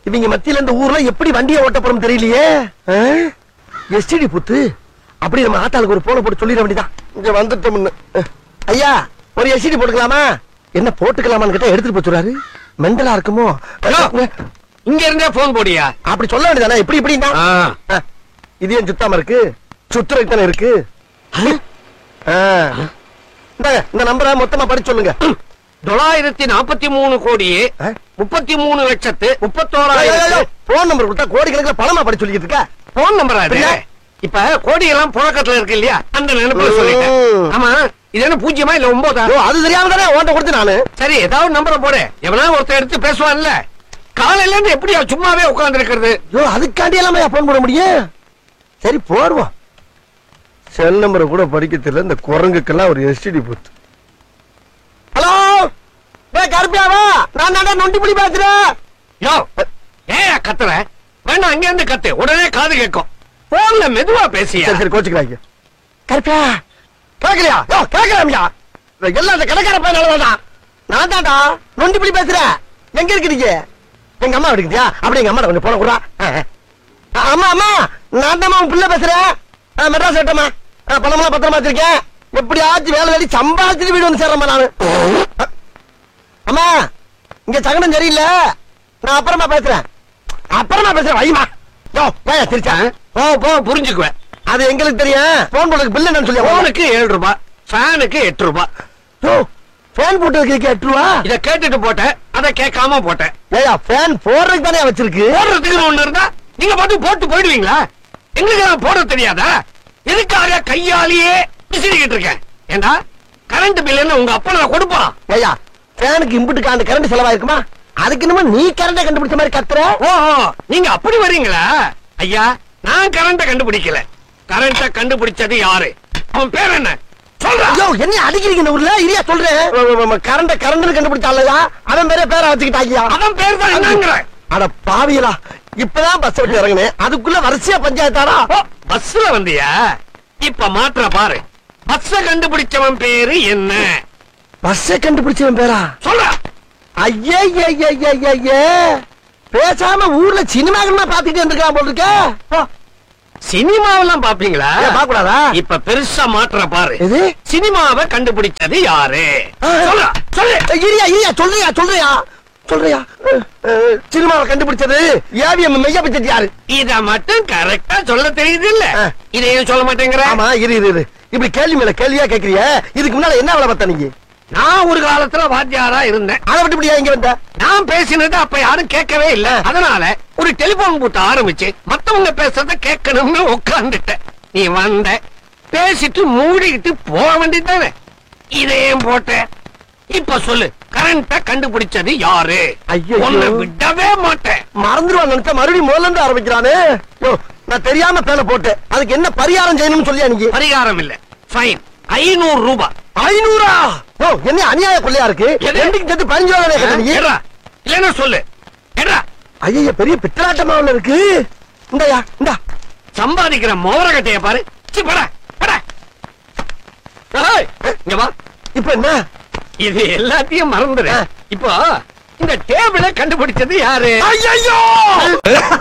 இவங்க மத்தியில இந்த ஊர்ல எப்படி வண்டியை ஓட்ட போறோம் தெரியலையே எஸ்டிடி புத்து அப்படி நம்ம ஆத்தாளுக்கு ஒரு போன போட்டு சொல்லிட வேண்டியதான் இங்க வந்துட்டோம்னு அஹ். ஐயா ஒரு எஸ்டிடி போட்டுக்கலாமா என்ன போட்டுக்கலாமான்னு கேட்டா எடுத்துட்டு போச்சுறாரு மெண்டலா இருக்குமோ ஹலோ இங்க இருந்தே போன் போடியா அப்படி சொல்ல வேண்டியதானே எப்படி இப்படின்னா ஆ. அஹ். இது ஏன் சுத்தாம இருக்கு சுத்துறதுக்கு தானே இருக்கு ஆ. இந்தாங்க, இந்த நம்பரை மொத்தமா படிச்சு சொல்லுங்க தொள்ளாயிரத்தி நாற்பத்தி மூணு கோடியே ஆ? முப்பத்தி மூணு லட்சத்து முப்பத்தோராயிரத்து போன் நம்பர் கொடுத்தா கோடிக்கணக்கில் பணமா படி சொல்லிக்கிட்டு இருக்க போன் நம்பரா இது பின்ன? இப்ப கோடி எல்லாம் புழக்கத்துல இருக்கு இல்லையா அந்த நினைப்புல சொல்லிட்டேன் ம். ஆமா இது என்ன பூஜ்ஜியமா இல்ல ஒன்பதா ஐயோ, அது தெரியாம தானே ஓட்ட கொடுத்து நானு சரி ஏதாவது நம்பரை போடு எவனா ஒருத்தன் எடுத்து பேசுவான்ல காலையில இருந்து எப்படியா சும்மாவே உட்கார்ந்து இருக்கிறது ஐயோ அதுக்காண்டி எல்லாம் போன் போட முடியும் சரி போடுவோம் செல் நம்பரை கூட படிக்க தெரியல இந்த குரங்குக்கெல்லாம் ஒரு எஸ்டிடி போத்து ஹலோ டேய் கருப்பியாவா நான் தாண்டா நொண்டி புடி பேசுறேன் யோ ஏன் கத்துற வேண்டாம் அங்க இருந்து கத்து உடனே காது கேட்கும் போன்ல மெதுவா பேசியா சரி சரி கோச்சுக்கிறாங்க கருப்பியா கேட்கலையா யோ கேட்கலாமியா எல்லாம் அந்த கடைக்கார பையன் நான் தாண்டா நொண்டி புடி பேசுறேன் எங்க இருக்கிறீங்க எங்க அம்மா இருக்குதியா அப்படி எங்க அம்மா கொஞ்சம் போன கூட அம்மா அம்மா நான் தான் உன் பிள்ளை பேசுறேன் ஆ, மெட்ராஸ் விட்டம்மா பணமெல்லாம் பத்திரமா வச்சிருக்கேன் எப்படியாச்சும் வேலை வேலை சம்பாதிச்சுட்டு வீடு வந்து சேர்றேம்மா நானு அ, அம்மா இங்க சகனம் சரியில்லை நான் அப்புறமா பேசுறேன் அப்புறமா பேசுறேன் வைமா யோ போயா திருச்சா போ போ புரிஞ்சுக்குவேன் அது எங்களுக்கு தெரியும் போன் போடுறதுக்கு பில்லு என்னன்னு சொல்லி போனுக்கு ஏழு ரூபாய் ஃபேனுக்கு எட்டு ரூபாய் யோ ஃபேன் போட்டு எட்டு ரூபா இத கேட்டுட்டு போட்டேன் அத கேட்காம போட்டேன் ஏயா ஃபேன் போடுறதுக்கு தானே வச்சிருக்கு போடுறதுக்கு ஒண்ணு இருந்தா நீங்க பாட்டு போட்டு போயிடுவீங்களா எங்களுக்கு நான் போட தெரியாதா எதுக்காக கையாலேயே விசிறிக்கிட்டு இருக்கேன் ஏண்டா கரண்ட் பில் என்ன உங்க அப்பா நான் கொடுப்பான் ஏயா ஃபேனுக்கு இம்புட்டுக்கு அந்த கரண்ட் செலவாயிருக்குமா அதுக்கு என்னமோ நீ கரண்ட கண்டுபிடிச்ச மாதிரி கத்துற ஓஹோ நீங்க அப்படி வர்றீங்களா ஐயா நான் கரண்ட கண்டுபிடிக்கல கரண்ட கண்டுபிடிச்சது யாரு அவன் பேர் என்ன சொல்றா ஐயோ என்ன அடிக்கிறீங்க இந்த ஊர்ல இல்லையா சொல்றேன் கரண்ட கரண்ட் கண்டுபிடிச்சாலயா அவன் பேரே பேரை வச்சுக்கிட்டாங்கயா அவன் பேர் தான் என்னங்கிற அட பாவியலா இப்பதான் பஸ் விட்டு இறங்குனேன் அதுக்குள்ள வரிசையா பஞ்சாயத்தாரா ஓ, பஸ்ல வந்தியா இப்ப மாற்ற பாரு பஸ்ஸ கண்டுபிடிச்சவன் பேரு என்ன பஸ்ஸை கண்டுபிடிச்சவன் பேரா சொல்றா ஐயே பேசாம ஊர்ல சினிமா பாத்துட்டு இருந்திருக்கான் போல் இருக்க போ. சினிமாவெல்லாம் பாப்பீங்களா ஏன் பாக்கக்கூடாதா? இப்ப பெருசா மாற்ற பாரு எது? சினிமாவை கண்டுபிடிச்சது யாரு ஆ. சொல்றா சொல்லு ஏய், இரியா இரியா சொல்றியா சொல்றியா சொல்றியா அஹ், அஹ், சினிமாவை கண்டுபிடிச்சது ஏவிஎம் மெய்யா பிச்சது யாரு இத மட்டும் கரெக்டா சொல்ல தெரியுது இல்ல ஆ. இதையும் சொல்ல மாட்டேங்கிற ஆமா இரு இரு இரு இப்படி கேள்வி மேல கேள்வியா கேக்குறிய இதுக்கு முன்னால என்ன வேலை பார்த்த நீங்க நான் ஒரு காலத்துல வாத்தியாரா இருந்தேன் அதை விட்டு இப்படியா இங்க வந்த நான் பேசினது அப்ப யாரும் கேட்கவே இல்ல அதனால ஒரு டெலிபோன் பூத்த ஆரம்பிச்சு மத்தவங்க பேசுறத கேட்கணும்னு உட்கார்ந்துட்டேன் நீ வந்த பேசிட்டு மூடிக்கிட்டு போக வேண்டியதானே இதையும் போட்ட இப்ப சொல்லு கரண்ட கண்டுபிடிச்சது யாரு ஐயையோ. உன்னை விடவே மாட்டேன் மறந்துடுவான் நினைச்சா மறுபடியும் முதல்ல இருந்து ஆரம்பிக்கிறானே யோ, நான் தெரியாம பேன போட்டேன் அதுக்கு என்ன பரிகாரம் செய்யணும்னு சொல்லியா நீங்க பரிகாரம் இல்ல ஃபைன் ஐநூறு ரூபாய் ஐநூறா ஓ என்ன அநியாய கொள்ளையா இருக்கு எது? ரெண்டுக்கு சேர்த்து பதினஞ்சு ரூபா தானே கேட்ட நீ ஏடா இல்லன்னா சொல்லு ஏடா ஐயா பெரிய பித்தலாட்டமா ஒண்ணு இருக்கு இந்தாயா இந்தா சம்பாதிக்கிற மோரகட்டைய பாரு சி, போடா, போடா. ஏய், இங்க வா இப்ப என்ன இது எல்லாத்தையும் மறந்துடு ஆ. இப்போ இந்த டேபிள கண்டுபிடிச்சது யாரு ஐயோ